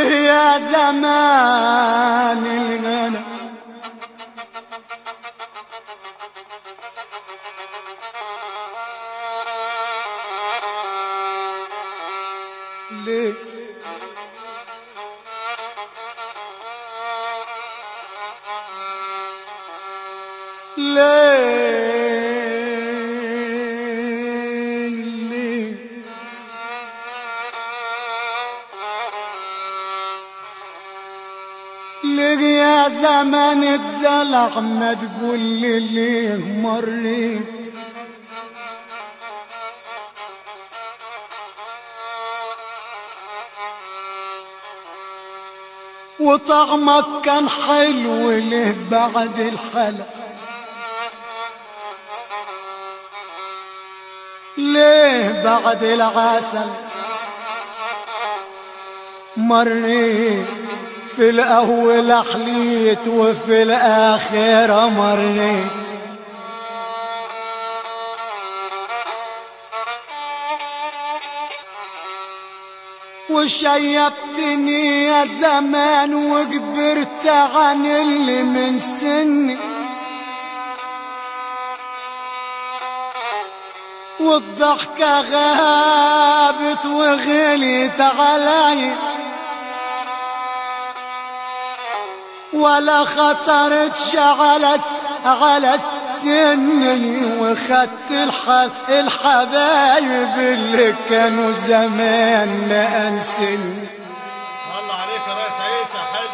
ليه يا زمان الغنى ليه ليه ليه ليه يا زمان الدلع ما تقول لي ليه مريت وطعمك كان حلو ليه بعد الحلا ليه بعد العسل مريت في الأول حليت وفي الآخرة مريت وشيبتني يا زمان وكبرت عن اللي من سني والضحكة غابت وغليت علي ولا خطرت شغلت على سني وخدت الحب الحبايب اللي كانوا زمان انسني الله عليك يا ريس عيسى حلو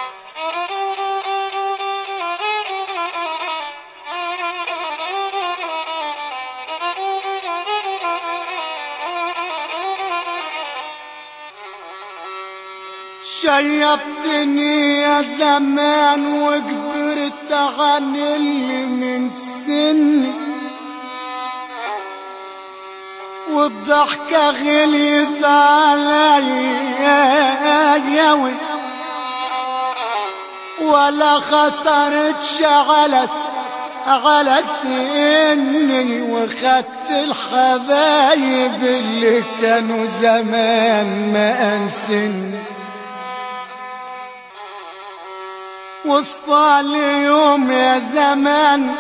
شيبتني يا زمان وكبرت عن اللي من سني والضحكة غليت علي ولا خطرت شغلت على سني وخدت الحبايب اللي كانوا زمان ما انسني وصفى اليوم يا زمان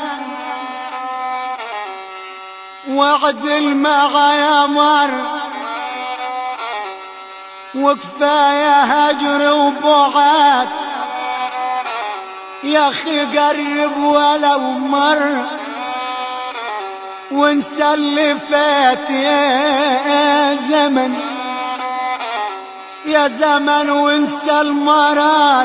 وعدل معايا مر وكفاية هجر وبعاد يا اخي قرب ولو مر وانسى اللي فات يا زمن يا زمن وانسى المرار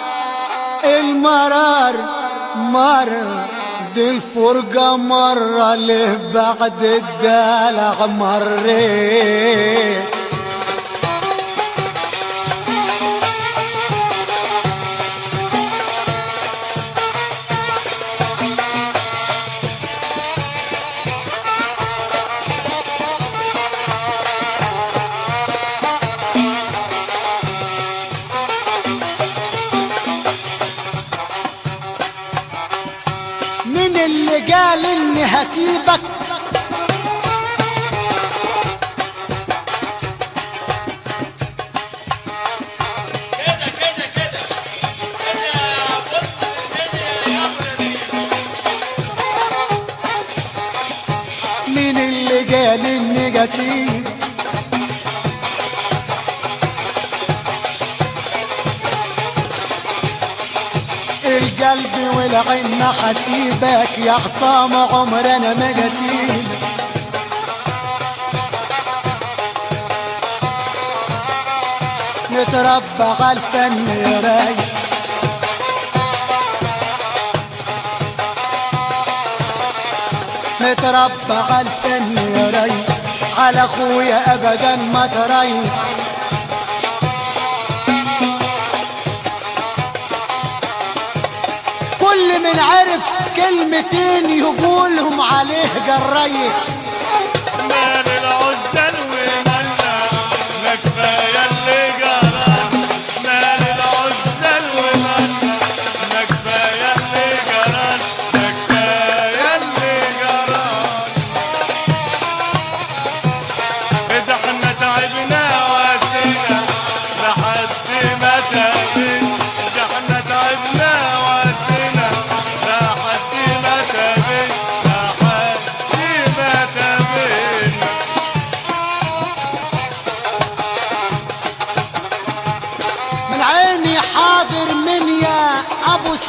المرار مر دي الفرقة مرة له بعد الدلع مريت مين اللي قال اني هسيبك كده كده كده كده يا بص كده يا ابن مين اللي قال اني قتيل القلب والعين حسيبك يا خصام عمرنا ما قتيل نتربى على الفن يا ريس نتربى على الفن يا ريس على اخويا ابدا ما تريس كل من عرف كلمتين يقولهم عليه جريس مال العزل ومالنا ما كفايه اللي جرى مال العزل ومالنا ما كفايه اللي جرى ما كفايه اللي جرى ده احنا تعبنا واسينا لحد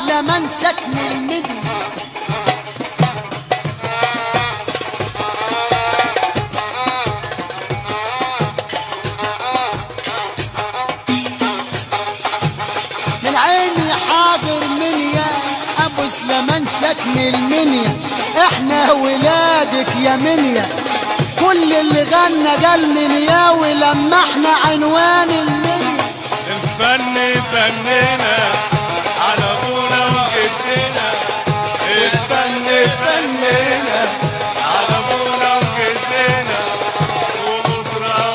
زمان سكن المدن من عيني حاضر منيا ابو سليمان سكن المنيا احنا ولادك يا منيا كل اللي غنى قال منيا ولما احنا عنوان المنيا الفن فننا على ابونا وجدنا الفن فننا على ابونا وجدنا وبكره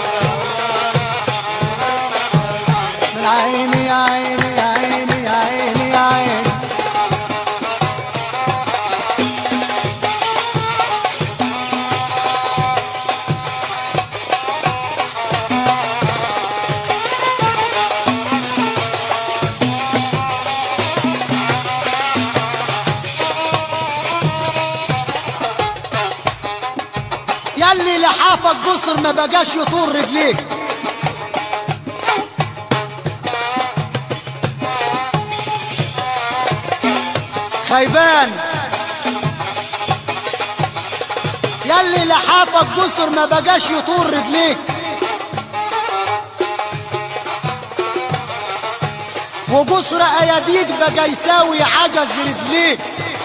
من عيني يا عيني يا عيني يا عيني يا عيني ياللي لحافك قصر ما بقاش يطول رجليك خيبان ياللي لحافك قصر ما بقاش يطول رجليك وقصر اياديك بقى يساوي عجز رجليك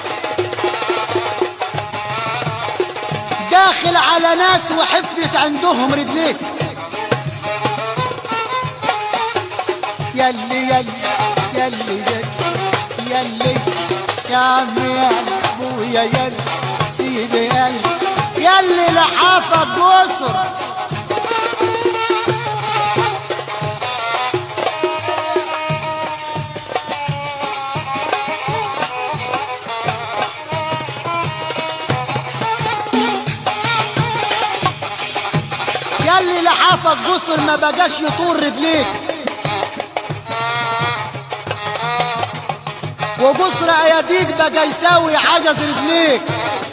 داخل على ناس وحفلت عندهم رجليك يلي يلي يلي يلي يلي يا عمي يا ابويا يلي سيدي يلي يلي لحافك قصر يلي لحافك قصر ما بقاش يطول رجليك وقصر اياديك بقى يساوي عجز رجليك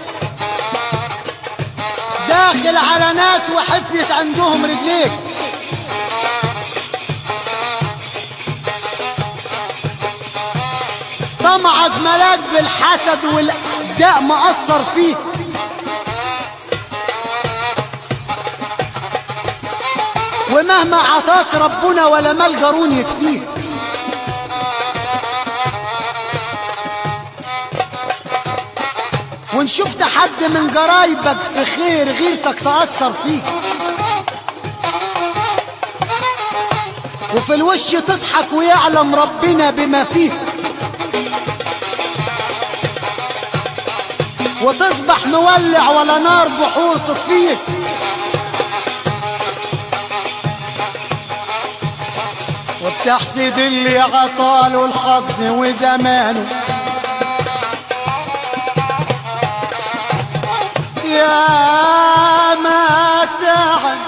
داخل على ناس وحفيت عندهم رجليك طمعك ملاك بالحسد والداء مأثر فيك ومهما عطاك ربنا ولا مال قارون يكفيك وان شفت حد من قرايبك في خير غيرتك تأثر فيك وفي الوش تضحك ويعلم ربنا بما فيك وتصبح مولع ولا نار بحور تطفيك وبتحسد اللي عطاله الحظ وزمانه يا ما تعب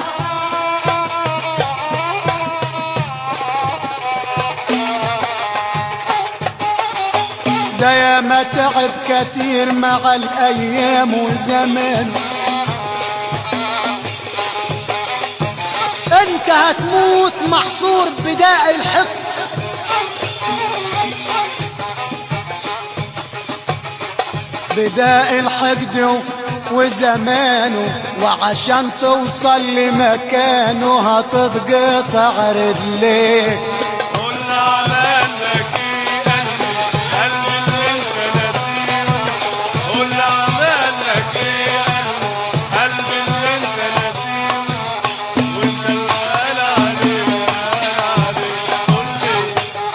ده يا ما تعب كتير مع الايام وزمان انت هتموت محصور بداء الحقد بداء الحقد وزمانه وعشان توصل لمكانه هتتقطع رجليك قول عمالك ايه قلبي قلبي اللي انت نسيبه قول عمالك ايه قلبي قلبي اللي انت نسيبه وانت اللي قال عليه قال عليه قول لي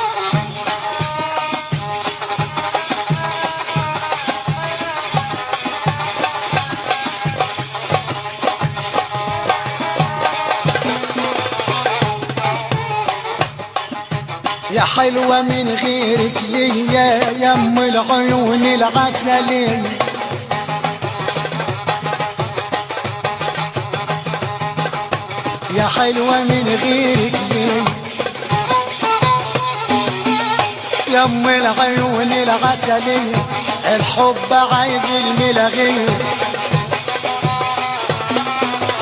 يا حلوة من غيرك ليا يا ام العيون العسلية يا حلوة من غيرك ليا يا ام العيون العسلية الحب عايز الملغية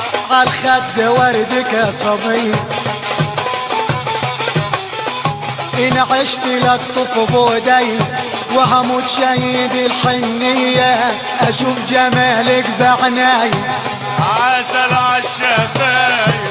عالخد وردك يا صبيه إن عشت لطف بودي وهموت شهيد الحنية أشوف جمالك بعناي عسل عالشفايف